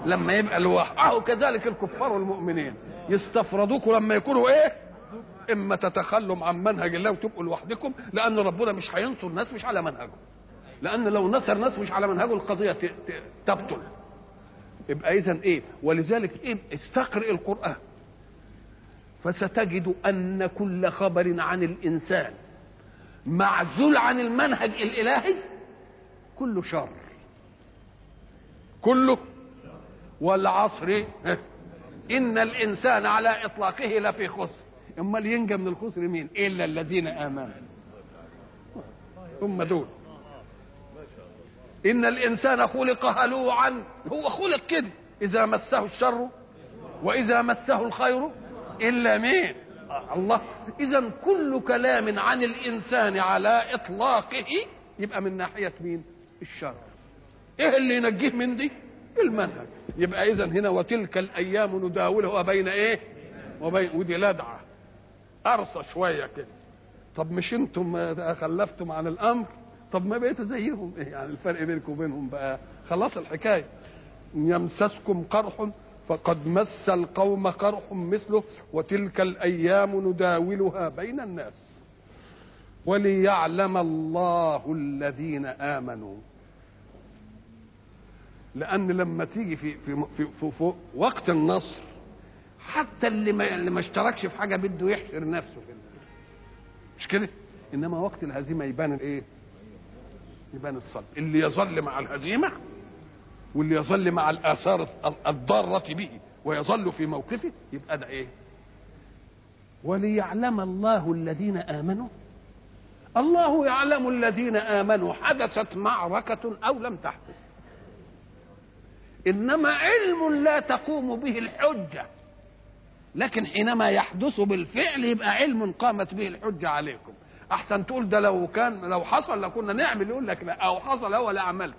لما يبقى لوحده اهو كذلك الكفار والمؤمنين يستفردوكم لما يكونوا ايه اما تتخلوا عن منهج الله وتبقوا لوحدكم لان ربنا مش هينصر الناس مش على منهجه لان لو نصر ناس مش على منهجه القضيه ت- ت- تبطل يبقى اذا ايه ولذلك ايه استقرئ القران فستجد ان كل خبر عن الانسان معزول عن المنهج الالهي كله شر كله والعصر ان الانسان على اطلاقه لفي خسر امال ينجى من الخسر مين الا الذين امنوا هم دول ان الانسان خلق هلوعا هو خلق كده اذا مسه الشر واذا مسه الخير الا مين الله اذا كل كلام عن الانسان على اطلاقه يبقى من ناحيه مين الشر ايه اللي ينجيه من دي المنهج يبقى اذا هنا وتلك الايام نداولها بين ايه وبين ودي لدعه ارصى شويه كده طب مش انتم خلفتم عن الامر طب ما بقيت زيهم ايه يعني الفرق بينكم وبينهم بقى خلاص الحكايه يمسسكم قرح فقد مس القوم قرح مثله وتلك الايام نداولها بين الناس وليعلم الله الذين امنوا لان لما تيجي في في في, في, في وقت النصر حتى اللي ما اللي ما اشتركش في حاجه بده يحشر نفسه في ال- مش كده انما وقت الهزيمه يبان الايه يبان الصلب اللي يظل مع الهزيمه واللي يظل مع الاثار الضاره به ويظل في موقفه يبقى ده ايه وليعلم الله الذين امنوا الله يعلم الذين امنوا حدثت معركه او لم تحدث انما علم لا تقوم به الحجه لكن حينما يحدث بالفعل يبقى علم قامت به الحجه عليكم احسن تقول ده لو كان لو حصل لكنا نعمل يقول لك لا او حصل هو لا عملت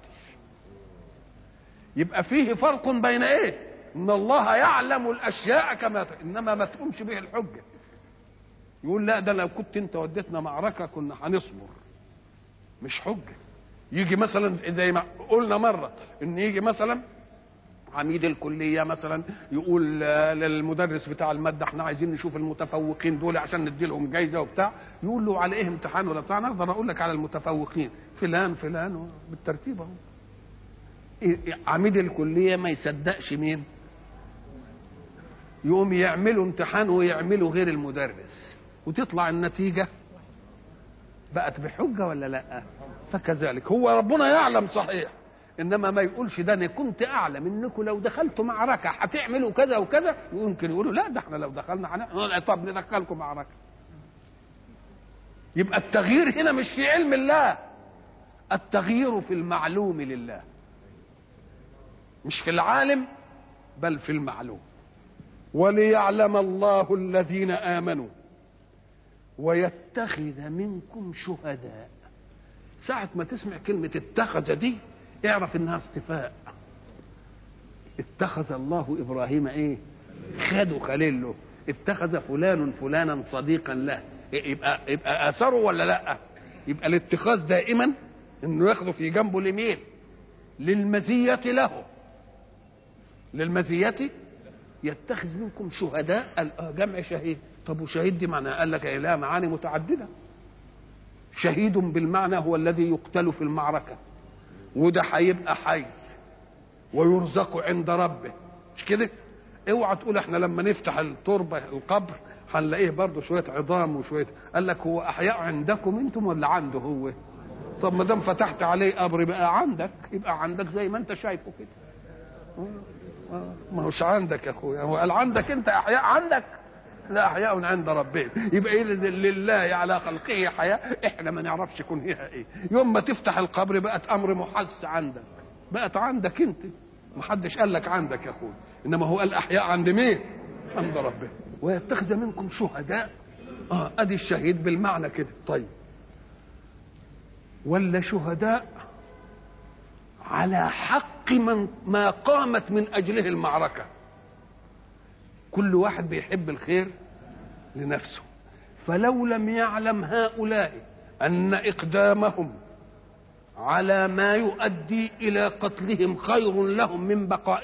يبقى فيه فرق بين ايه ان الله يعلم الاشياء كما ت- انما ما تقومش به الحجه يقول لا ده لو كنت انت وديتنا معركه كنا هنصبر مش حجه يجي مثلا زي ما قلنا مره ان يجي مثلا عميد الكليه مثلا يقول آه، للمدرس بتاع الماده احنا عايزين نشوف المتفوقين دول عشان ندي لهم جايزه وبتاع يقول له على ايه امتحان ولا بتاع انا اقدر اقول لك على المتفوقين فلان فلان بالترتيب اهو إيه- عميد الكليه ما يصدقش مين يقوم يعملوا امتحان ويعملوا غير المدرس وتطلع النتيجه بقت بحجه ولا لا فكذلك هو ربنا يعلم صحيح انما ما يقولش ده انا كنت اعلم انكم لو دخلتوا معركه هتعملوا كذا وكذا ويمكن يقولوا لا ده احنا لو دخلنا هنعمل طب ندخلكم معركه يبقى التغيير هنا مش في علم الله التغيير في المعلوم لله مش في العالم بل في المعلوم وليعلم الله الذين امنوا ويتخذ منكم شهداء ساعة ما تسمع كلمة اتخذ دي اعرف انها اصطفاء اتخذ الله ابراهيم ايه خده خليل له اتخذ فلان فلانا صديقا له يبقى يبقى اثره ولا لا يبقى الاتخاذ دائما انه ياخده في جنبه اليمين للمزية له للمزية يتخذ منكم شهداء ال- آه، جمع شهيد طب وشهيد دي معناها قال لك إيه؟ لها معاني متعددة شهيد بالمعنى هو الذي يقتل في المعركة وده هيبقى حي ويرزق عند ربه مش كده اوعى تقول احنا لما نفتح التربة القبر هنلاقيه برضه شوية عظام وشوية قال لك هو احياء عندكم انتم ولا عنده هو طب ما دام فتحت عليه قبر بقى عندك يبقى عندك زي ما انت شايفه كده آه، ما هوش عندك يا اخويا هو قال عندك انت احياء عندك لا احياء عند ربنا يبقى ايه لله على خلقه حياه احنا ما نعرفش كونها ايه يوم ما تفتح القبر بقت امر محس عندك بقت عندك انت ما حدش قال لك عندك يا اخويا انما هو قال احياء عند مين عند ربنا ويتخذ منكم شهداء اه ادي الشهيد بالمعنى كده طيب ولا شهداء على حق من ما قامت من اجله المعركه كل واحد بيحب الخير لنفسه فلو لم يعلم هؤلاء ان اقدامهم على ما يؤدي الى قتلهم خير لهم من بقائهم